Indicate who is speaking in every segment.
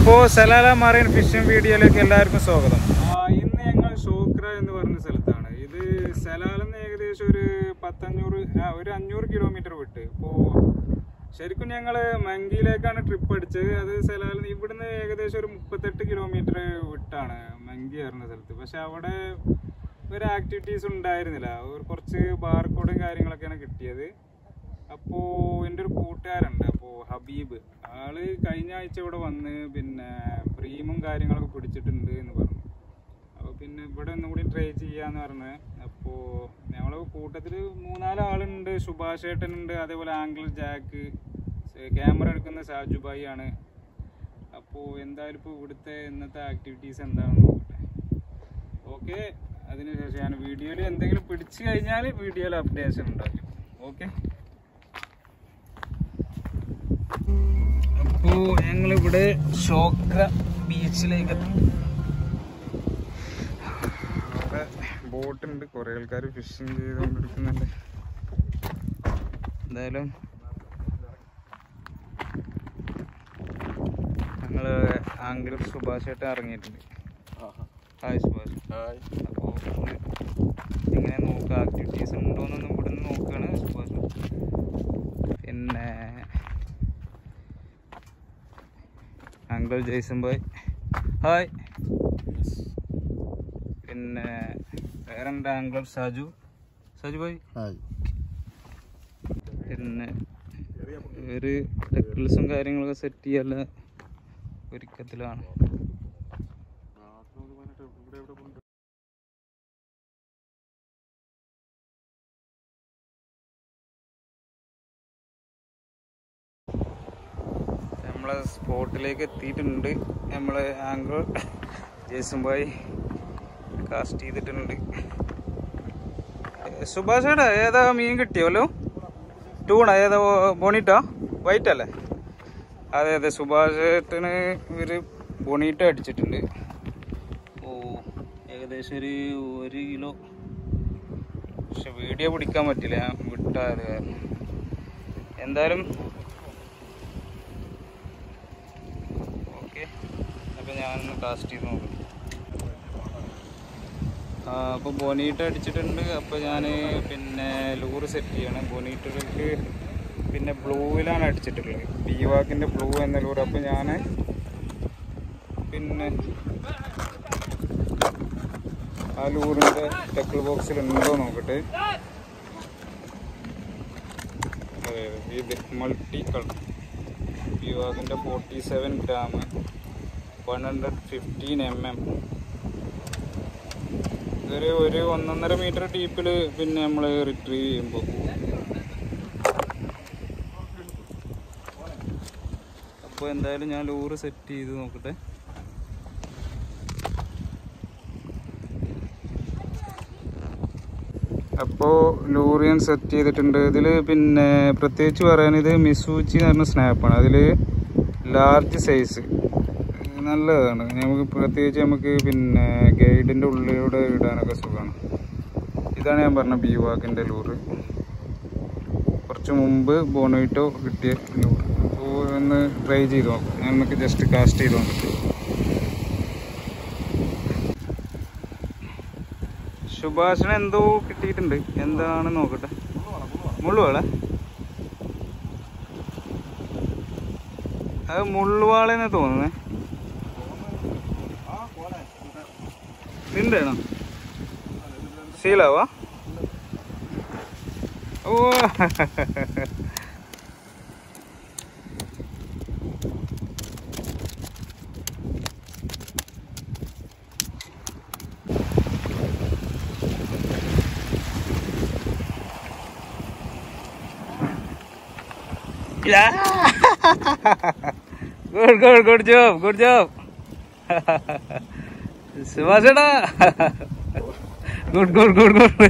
Speaker 1: അപ്പോൾ Salalah marine phishing വീഡിയോയിലേക്ക് എല്ലാവർക്കും സ്വാഗതം ഇന്ന് ഞങ്ങൾ ഷോക്ര എന്ന് പറഞ്ഞ സ്ഥലത്താണ് ഇത് സലാലെന്ന് ഏകദേശം ഒരു പത്തഞ്ഞൂറ് ആ, ഒരു അഞ്ഞൂറ് കിലോമീറ്റർ വിട്ട് ഇപ്പോൾ ശരിക്കും ഞങ്ങൾ മങ്കിയിലേക്കാണ് ട്രിപ്പ് അടിച്ചത് അത് സലാലിൽ ഇവിടുന്ന് ഏകദേശം ഒരു മുപ്പത്തെട്ട് കിലോമീറ്റർ വിട്ടാണ് മങ്കി പറഞ്ഞ സ്ഥലത്ത് പക്ഷെ അവിടെ ഒരു ആക്ടിവിറ്റീസ് ഉണ്ടായിരുന്നില്ല ഒരു കുറച്ച് ബാർകോഡും കാര്യങ്ങളൊക്കെയാണ് കിട്ടിയത് അപ്പോ എൻ്റെ ഒരു കൂട്ടുകാരുണ്ട് അപ്പോ ഹബീബ് ആള് കഴിഞ്ഞ ആഴ്ച ഇവിടെ വന്ന് പിന്നെ പ്രീമും കാര്യങ്ങളൊക്കെ പിടിച്ചിട്ടുണ്ട് എന്ന് പറഞ്ഞു അപ്പോൾ പിന്നെ ഇവിടെ ഒന്നും കൂടി ട്രൈ ചെയ്യാന്ന് പറഞ്ഞ് അപ്പോൾ ഞങ്ങളെ കൂട്ടത്തിൽ മൂന്നാല് ആളുണ്ട് സുഭാഷ് ഏട്ടനുണ്ട് അതേപോലെ ആംഗിൾ ജാക്ക് ക്യാമറ എടുക്കുന്ന സാജു ഭായി ആണ് അപ്പോൾ എന്തായാലും ഇപ്പോൾ ഇവിടുത്തെ ഇന്നത്തെ ആക്ടിവിറ്റീസ് എന്താണെന്ന് നോക്കട്ടെ ഓക്കെ അതിനുശേഷം ഞാൻ വീഡിയോയിൽ എന്തെങ്കിലും പിടിച്ചു കഴിഞ്ഞാൽ വീഡിയോയിൽ അപ്ഡേഷൻ ഉണ്ടാക്കും ഓക്കെ അപ്പോ ഞങ്ങളിവിടെ ഷോക്ര ബീച്ചിലേക്ക് എത്തി അവിടെ ബോട്ടുണ്ട് കുറെ ആൾക്കാർ ഫിഷിങ് ചെയ്തുകൊണ്ടിരിക്കുന്നുണ്ട് എന്തായാലും ഞങ്ങള് ആംഗിൾ സുഭാഷ് ആയിട്ട് ഇറങ്ങിയിട്ടുണ്ട് ഹായ് സുഭാഷ് അപ്പോൾ ഇങ്ങനെ നോക്കുക ആക്ടിവിറ്റീസ് ഉണ്ടോയെന്നൊന്നും ഇവിടുന്ന് നോക്കുകയാണ് സുഭാഷ് പിന്നെ അങ്കിൾ ജയ്സൺ ബോയ് ഹായ് പിന്നെ വേറെ എൻ്റെ അങ്കിൾ സാജു സാജു ബോയ് പിന്നെ ഒരു ടെക്കിൾസും കാര്യങ്ങളൊക്കെ സെറ്റ് ചെയ്യാനുള്ള ഒരുക്കത്തിലാണ് നമ്മളെ സ്പോട്ടിലേക്ക് എത്തിയിട്ടുണ്ട് നമ്മൾ ആംഗിൾ ജേസും ബോയ് കാസ്റ്റ് ചെയ്തിട്ടുണ്ട് ഏ, സുഭാഷ് ഏട്ടാ ഏതാ മീൻ കിട്ടിയോല്ലോ ടൂണ ഏതാ ബോണിറ്റാ വൈറ്റ് അല്ലേ അതെ അതെ സുഭാഷ് ഏട്ടന് ഒരു ബോണീറ്റ അടിച്ചിട്ടുണ്ട് ഓ ഏകദേശം ഒരു ഒരു കിലോ പക്ഷെ വീഡിയോ പിടിക്കാൻ പറ്റില്ല ഞാൻ വിട്ടായത് കാരണം എന്തായാലും ഓക്കെ അപ്പോൾ ഞാനൊന്ന് കാസ്റ്റ് ചെയ്ത് നോക്കാം ആ അപ്പോൾ ബോണീട്ട് അടിച്ചിട്ടുണ്ട് അപ്പോൾ ഞാൻ പിന്നെ ലൂറ് സെറ്റ് ചെയ്യണം ബോണീറ്റിലേക്ക് പിന്നെ ബ്ലൂവിലാണ് അടിച്ചിട്ടുള്ളത് ബീവാക്കിൻ്റെ ബ്ലൂ എന്ന ലൂറ് അപ്പോൾ ഞാൻ പിന്നെ ആ ലൂറിൻ്റെ ടെക്കിൾ ബോക്സിൽ ഉണ്ടോ നോക്കട്ടെ അതെ അതെ ഇത് മൾട്ടി കളർ ബീവാക്കിൻ്റെ forty seven gram one hundred fifteen M M ഇതൊരു ഒരു ഒന്നൊന്നര മീറ്റർ ഡീപ്പിൽ പിന്നെ നമ്മൾ റിട്രീവ് ചെയ്യുമ്പോൾ അപ്പോൾ എന്തായാലും ഞാൻ ലൂറ് സെറ്റ് ചെയ്ത് നോക്കട്ടെ അപ്പോൾ ലൂറ് ഞാൻ സെറ്റ് ചെയ്തിട്ടുണ്ട് ഇതിൽ പിന്നെ പ്രത്യേകിച്ച് പറയാൻ ഇത് മിസൂച്ചി എന്ന് പറഞ്ഞ സ്നാപ്പാണ് അതിൽ ലാർജ് സൈസ് നല്ലതാണ് നമുക്ക് പ്രത്യേകിച്ച് നമുക്ക് പിന്നെ ഗൈഡിൻ്റെ ഉള്ളിലൂടെ ഇടാനൊക്കെ സുഖമാണ് ഇതാണ് ഞാൻ പറഞ്ഞ ബി വാക്കിൻ്റെ ലൂറ് കുറച്ച് മുമ്പ് ബോണോയിട്ടോ കിട്ടിയ ലൂറ് അപ്പോൾ ഒന്ന് ട്രൈ ചെയ്ത് നോക്കാം ഞാൻ നമുക്ക് ജസ്റ്റ് കാസ്റ്റ് ചെയ്ത് നോക്കട്ടെ സുഭാഷിന് എന്തോ കിട്ടിയിട്ടുണ്ട് എന്താണ് നോക്കട്ടെ മുള്ളുവാളെ അത് മുള്ളുവാളെന്ന് തോന്നുന്നേ നിന്റെ ആണോ സീലാവാ oh good good good job good job സുഭാഷേടാ ഗുഡ് ഗുഡ് ഗുഡ് ഗുഡ്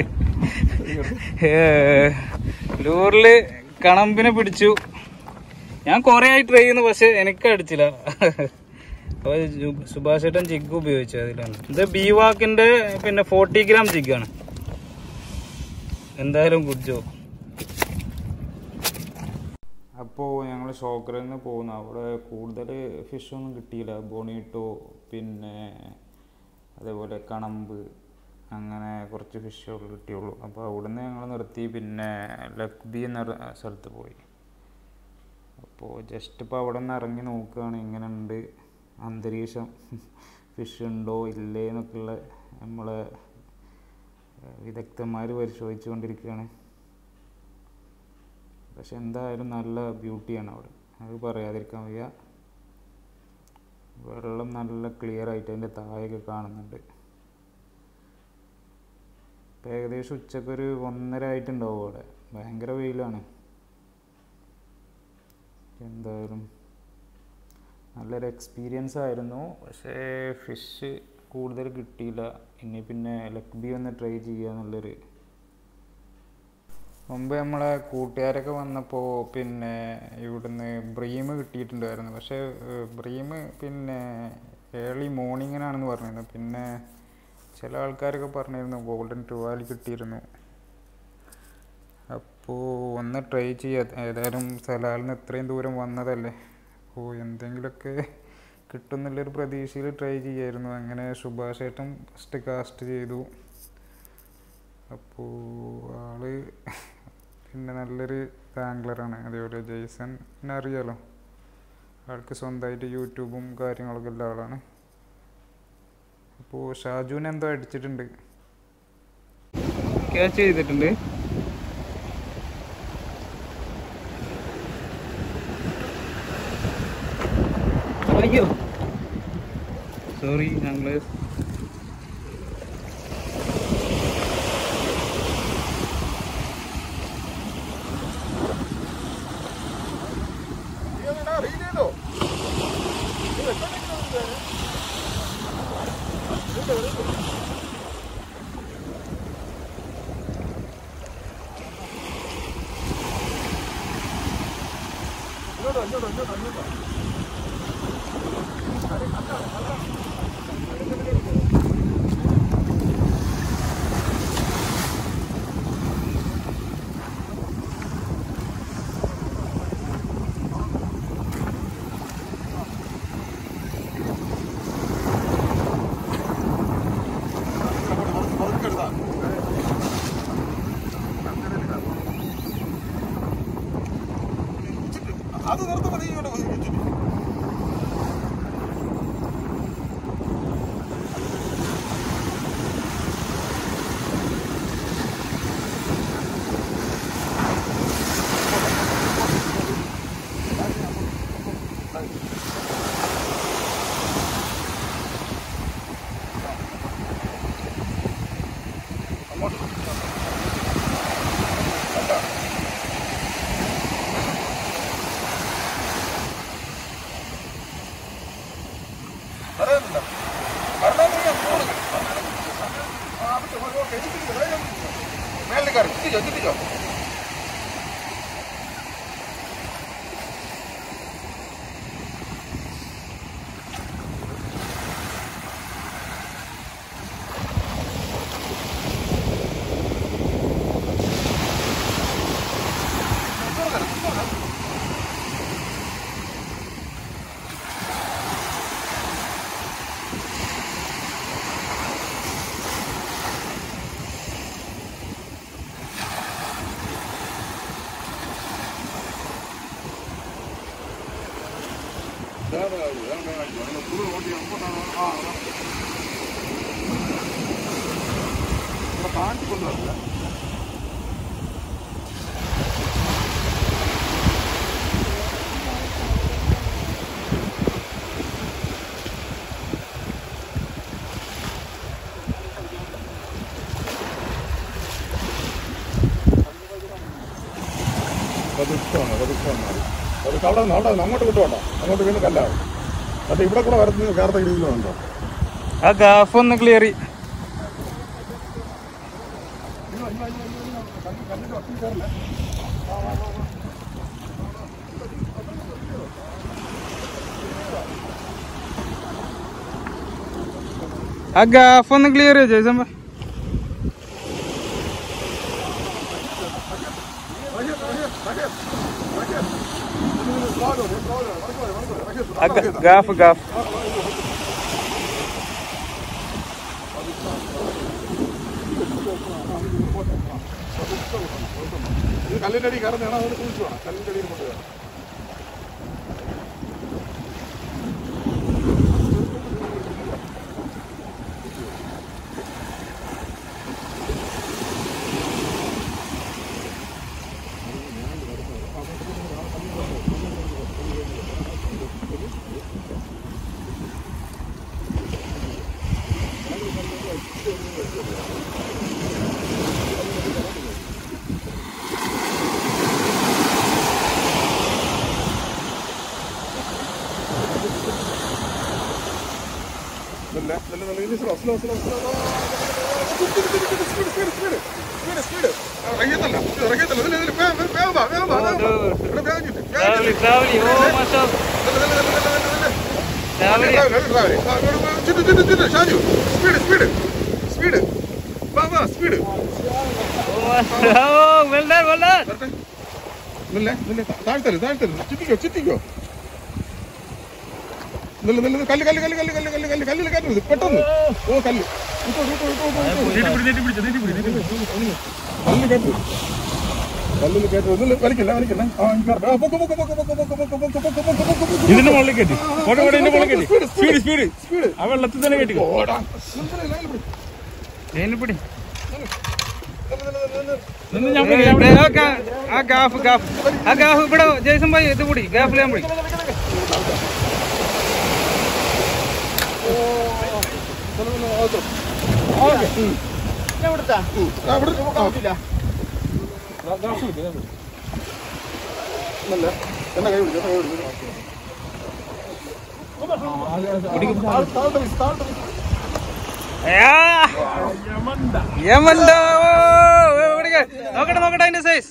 Speaker 1: ലൂറില് കണമ്പിനെ പിടിച്ചു ഞാൻ കൊറേ ആയി ട്രൈ ചെയ്യുന്നു പക്ഷെ എനിക്ക് അടിച്ചില്ല അപ്പൊ സുഭാഷ് ഏട്ടൻ ജിഗ് ഉപയോഗിച്ചു അതിലാണ് ഇത് ബീവാക്കിന്റെ പിന്നെ ഫോർട്ടി ഗ്രാം ജിഗാണ് എന്തായാലും ഗുഡ് ജോബ് അപ്പോൾ ഞങ്ങൾ ഷോക്കറിൽ നിന്ന് പോകുന്നു അവിടെ കൂടുതൽ ഫിഷൊന്നും കിട്ടിയില്ല ബോണിട്ടോ പിന്നെ അതേപോലെ കണമ്പ് അങ്ങനെ കുറച്ച് ഫിഷുകൾ കിട്ടിയുള്ളൂ അപ്പോൾ അവിടുന്ന് ഞങ്ങൾ നിർത്തി പിന്നെ ലക്ബി എന്ന ഒരു സ്ഥലത്ത് പോയി അപ്പോൾ ജസ്റ്റ് ഇപ്പോൾ അവിടെ നിന്ന് ഇറങ്ങി നോക്കുകയാണ് എങ്ങനെയുണ്ട് അന്തരീക്ഷം ഫിഷ് ഉണ്ടോ ഇല്ലേ എന്നൊക്കെയുള്ള നമ്മളെ വിദഗ്ധന്മാർ പരിശോധിച്ചു കൊണ്ടിരിക്കുകയാണ് പക്ഷെ എന്തായാലും നല്ല ബ്യൂട്ടിയാണ് അവിടെ അത് പറയാതിരിക്കാൻ വയ്യ വെള്ളം നല്ല ക്ലിയർ ആയിട്ട് അതിൻ്റെ താഴെയൊക്കെ കാണുന്നുണ്ട് ഇപ്പം ഏകദേശം ഉച്ചക്കൊരു ഒന്നര ആയിട്ടുണ്ടാവും അവിടെ ഭയങ്കര വെയിലാണ് എന്തായാലും നല്ലൊരു എക്സ്പീരിയൻസ് ആയിരുന്നു പക്ഷേ ഫിഷ് കൂടുതൽ കിട്ടിയില്ല ഇനി പിന്നെ ലക്ബി ഒന്ന് ട്രൈ ചെയ്യുക എന്നുള്ളൊരു മുമ്പ് നമ്മളെ കൂട്ടുകാരൊക്കെ വന്നപ്പോൾ പിന്നെ ഇവിടുന്ന് ബ്രീം കിട്ടിയിട്ടുണ്ടായിരുന്നു പക്ഷേ ബ്രീം പിന്നെ ഏർലി മോർണിങ്ങിനാണെന്ന് പറഞ്ഞിരുന്നു പിന്നെ ചില ആൾക്കാരൊക്കെ പറഞ്ഞിരുന്നു ഗോൾഡൻ ട്രുവാലി കിട്ടിയിരുന്നു അപ്പോൾ ഒന്ന് ട്രൈ ചെയ്യാം ഏതായാലും സലാലിൽ നിന്ന് ഇത്രയും ദൂരം വന്നതല്ലേ അപ്പോൾ എന്തെങ്കിലുമൊക്കെ കിട്ടുന്നുള്ളൊരു പ്രതീക്ഷയിൽ ട്രൈ ചെയ്യായിരുന്നു അങ്ങനെ സുഭാഷ് ഏട്ടൻ ഫസ്റ്റ് കാസ്റ്റ് ചെയ്തു അപ്പോൾ ആള് പിന്നെ നല്ലൊരു ആംഗ്ലറാണ് അതേപോലെ ജെയ്സൺ പിന്നെ അറിയാലോ ആൾക്ക് സ്വന്തമായിട്ട് യൂട്യൂബും കാര്യങ്ങളൊക്കെ ഉള്ള ആളാണ് അപ്പോൾ ഷാജുവിനെ എന്തോ അടിച്ചിട്ടുണ്ട് ക്യാച്ച് ചെയ്തിട്ടുണ്ട് അയ്യോ സോറി ഞങ്ങള്
Speaker 2: അത് നിർത്തുമ്പോൾ നീ ഇങ്ങോട്ട് വന്ന് വിളിച്ചിട്ട്. പറയുന്നില്ല. പറഞ്ഞാൽ നീ അങ്ങോട്ട് കേറ്. ആ, അത് ഓ, ഓ, കെട്ടിപ്പിടിക്ക്, വേഗം പിടിക്ക്. മേളിൽ കയറി എത്തിച്ചോ എത്തിച്ചോ കാണിച്ചു കൊണ്ടുവരില്ല പതുക്കാണ് പതുക്കാണ് പതുക്കെ അവിടെ നിന്ന് അവിടെ നിന്ന് അങ്ങോട്ട് വിട്ടുവേണ്ട അങ്ങോട്ട് വീണ് കല്ലാവും പക്ഷെ ഇവിടെ കൂടെ വരുന്നത് കയറത്ത രീതിയിലുണ്ടോ
Speaker 1: ആ ഗാഫ് ഒന്ന് ക്ലിയർ ആ ഗാഫ് ഒന്ന് ക്ലിയർ ചെയ്യോ ജയ്സൻ ഭായ്?
Speaker 2: ആ
Speaker 1: ആ ഗ- ഗാഫ് ഗാഫ്
Speaker 2: ഇത് കല്ലിന്റെ അടി കയറുന്നതാണ് അതുകൊണ്ട് കുഴിച്ചു വേണം കല്ലിന്റെ അടിയിൽ കൊണ്ട് വേണം നല്ല നല്ല നല്ല ഇത് slow slow slow slow speed speed speed speed speed ഇറങ്ങിയതല്ല ഇറങ്ങിയതല്ല ഇതിൽ ഇതിൽ വേഗം വേഗം വാ വേഗം വാ വേഗം വാ ഇവിടെ വേഗം ചുറ്റി വേഗം ചുറ്റി
Speaker 1: ട്രാവലി ഓ മാഷാ
Speaker 2: നല്ല നല്ല നല്ല നല്ല നല്ല
Speaker 1: ട്രാവലി
Speaker 2: ചുറ്റു ചുറ്റു ചുറ്റു ഷാജു സ്പീഡ് സ്പീഡ് സ്പീഡ് വാ വാ speed
Speaker 1: oh well done well done
Speaker 2: വരട്ടെ നില്ലേ നില്ലേ താഴ്ത്തരുത് താഴ്ത്തരുത് ചുറ്റിക്കോ ചുറ്റിക്കോ നില്ല നില്ല കല്ല് കല്ല് കല്ല് കല്ല് കല്ല് കല്ല് കല്ല് കല്ലിൽ കയറ്റരുത് പെട്ടെന്ന് ഓ കല്ല് ഇട്ടോ ഇട്ടോ ഇട്ടോ കല്ല് കയറ്റരുത് കല്ലിൽ കയറ്റരുത് നില്ല വലിക്കില്ല വലിക്കില്ല ആ കയറട്ടെ. ആ, പൊക്ക്, പൊക്ക്, പൊക്ക്, പൊക്ക്, പൊക്ക്, പൊക്ക്, പൊക്ക്, പൊക്ക്, പൊക്ക്, പൊക്ക്, പൊക്ക്.
Speaker 1: ഇതിന്റെ മുകളിൽ കെട്ടി കോട്ടെ കോട്ടെ ഇതിന്റെ മുകളിൽ കെട്ടി
Speaker 2: സ്പീഡ്,
Speaker 1: സ്പീഡ് സ്പീഡ്
Speaker 2: സ്പീഡ്
Speaker 1: ആ വെള്ളത്തിൽ തന്നെ കെട്ടി
Speaker 2: ഓടാ നില്ല, നില്ല, നില്ല, പിടി.
Speaker 1: തേനിൽ പിടി
Speaker 2: നില്ല, നില്ല, നില്ല, നില്ല.
Speaker 1: നിന്ന് ഞാൻ പിടി, ഞാൻ പിടി. ആ ഗാ- ആ ഗാഫ് ഗാഫ് ആ ഗാഫ് ഇവിടെ ജയ്സൺ ഭായി ഇത് പിടി ഗാഫിൽ ഞാൻ പിടി
Speaker 2: നില്ല, നില്ല, അകത്തോ. ഓക്കേ. ഉം. ആ, ഇവിടെ ആ. നല്ല എന്നെ കൈ പിടിച്ചു കൈ പിടിച്ചു താഴ്- താഴോട്ട് വീശ്, താഴോട്ട് വീശ്.
Speaker 1: യമണ്ടോ നോക്കട്ടെ നോക്കട്ടെ അതിന്റെ സൈസ്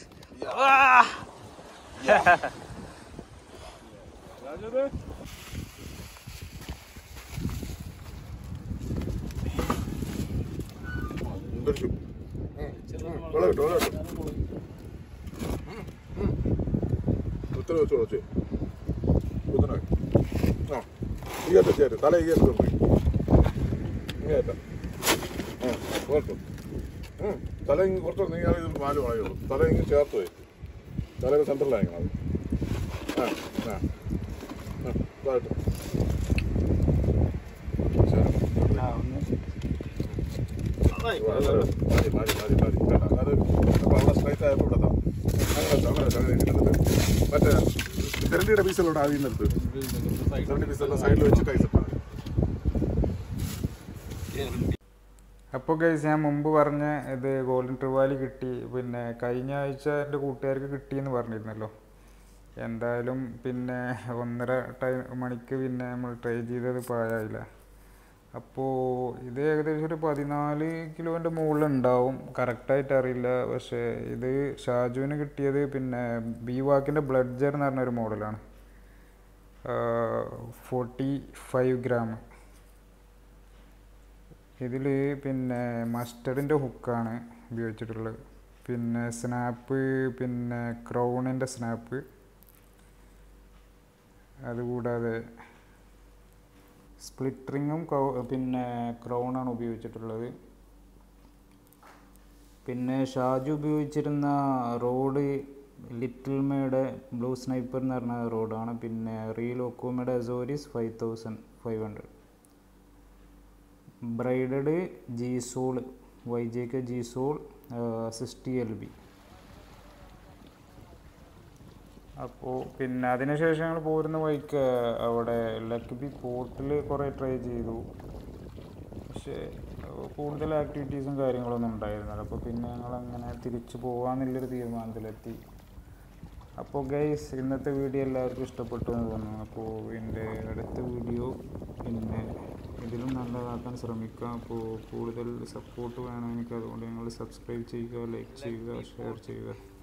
Speaker 2: പിടിച്ചു. ഉം. ഉം. വെള്ളം ഇട്ടു, വെള്ളം ഇട്ടു. ഉം. ഉം. ഉത്തരം വെച്ചു വെച്ചു കുത്തനായി ആ ഈ അറ്റ ചേര് തല ഈ അറ്റം പോയി ഇങ്ങേ അറ്റം ആ കുഴപ്പം ഉം. തല ഇങ്ങ് കുറച്ച് നീ ഇത് നാല് വളയുള്ളൂ തല ഇങ്ങ് ചേർത്ത് പോയി തലയുടെ സെൻറ്ററിലായിരിക്കണം അത് ആ ആ ആ ഇതായിട്ട് ശരി മതി, മതി, മതി, മതി, മതി. വേണ്ട, അത് അപ്പൊ അവിടെ straight ആയപ്പോ ഇവിടെ ഇതാ. അങ്ങനെ വെച്ചോ, അങ്ങനെ വെച്ചോ, അങ്ങനെ ഇരിക്കുന്നത്. മറ്റേ തെരണ്ടിയുടെ പീസുകളോട് ആദ്യം നിർത്ത് തെരണ്ടി പീസെല്ലാം സൈഡിൽ വെച്ചിട്ട് ഐസപ്പാണ്
Speaker 1: അപ്പോൾ ഗൈസ് ഞാൻ മുമ്പ് പറഞ്ഞ ഇത് ഗോൾഡൻ ട്രിവാലി കിട്ടി പിന്നെ കഴിഞ്ഞ ആഴ്ച എൻ്റെ കൂട്ടുകാർക്ക് കിട്ടിയെന്ന് പറഞ്ഞിരുന്നല്ലോ എന്തായാലും പിന്നെ ഒന്നര ടൈം മണിക്ക് പിന്നെ നമ്മൾ ട്രൈ ചെയ്തത് പാഴായില്ല അപ്പോൾ ഇത് ഏകദേശം ഒരു പതിനാല് കിലോൻ്റെ മുകളിലുണ്ടാവും കറക്റ്റായിട്ട് അറിയില്ല പക്ഷേ ഇത് ഷാജുവിന് കിട്ടിയത് പിന്നെ ബി വാക്കിൻ്റെ ബ്ലഡ് ജർ എന്ന് പറഞ്ഞ ഒരു മോഡലാണ് ഫോർട്ടി ഫൈവ് ഗ്രാം ഇതിൽ പിന്നെ മസ്റ്റർഡിൻ്റെ ഹുക്കാണ് ഉപയോഗിച്ചിട്ടുള്ളത് പിന്നെ സ്നാപ്പ് പിന്നെ ക്രൗണിൻ്റെ സ്നാപ്പ് അതുകൂടാതെ സ്പ്ലിറ്ററിങ്ങും പിന്നെ ക്രൗണാണ് ഉപയോഗിച്ചിട്ടുള്ളത് പിന്നെ ഷാജു ഉപയോഗിച്ചിരുന്ന റോഡ് ലിറ്റിൽ മേയുടെ ബ്ലൂ സ്നൈപ്പർ എന്ന് പറഞ്ഞ റോഡാണ് പിന്നെ റീൽ ഒക്കോമയുടെ Azores five thousand five hundred braided G soul Y G K G soul sixty L B അപ്പോൾ പിന്നെ അതിനുശേഷം ഞങ്ങൾ പോരുന്ന വഴിക്ക് അവിടെ ലക്ബി പോർട്ടിൽ കുറേ ട്രൈ ചെയ്തു പക്ഷേ അഹ് കൂടുതൽ ആക്ടിവിറ്റീസും കാര്യങ്ങളൊന്നും ഉണ്ടായിരുന്നില്ല അപ്പോൾ പിന്നെ ഞങ്ങൾ അങ്ങനെ തിരിച്ചു പോകാമെന്നുള്ളൊരു തീരുമാനത്തിലെത്തി അപ്പോൾ ഗൈസ് ഇന്നത്തെ വീഡിയോ എല്ലാവർക്കും ഇഷ്ടപ്പെട്ടു എന്ന് തോന്നുന്നു അപ്പോൾ എൻ്റെ അടുത്ത വീഡിയോ പിന്നെ ഇതിലും നല്ലതാക്കാൻ ശ്രമിക്കാം അപ്പോൾ കൂടുതൽ സപ്പോർട്ട് വേണം എനിക്ക് അതുകൊണ്ട് നിങ്ങൾ സബ്സ്ക്രൈബ് ചെയ്യുക ലൈക്ക് ചെയ്യുക ഷെയർ ചെയ്യുക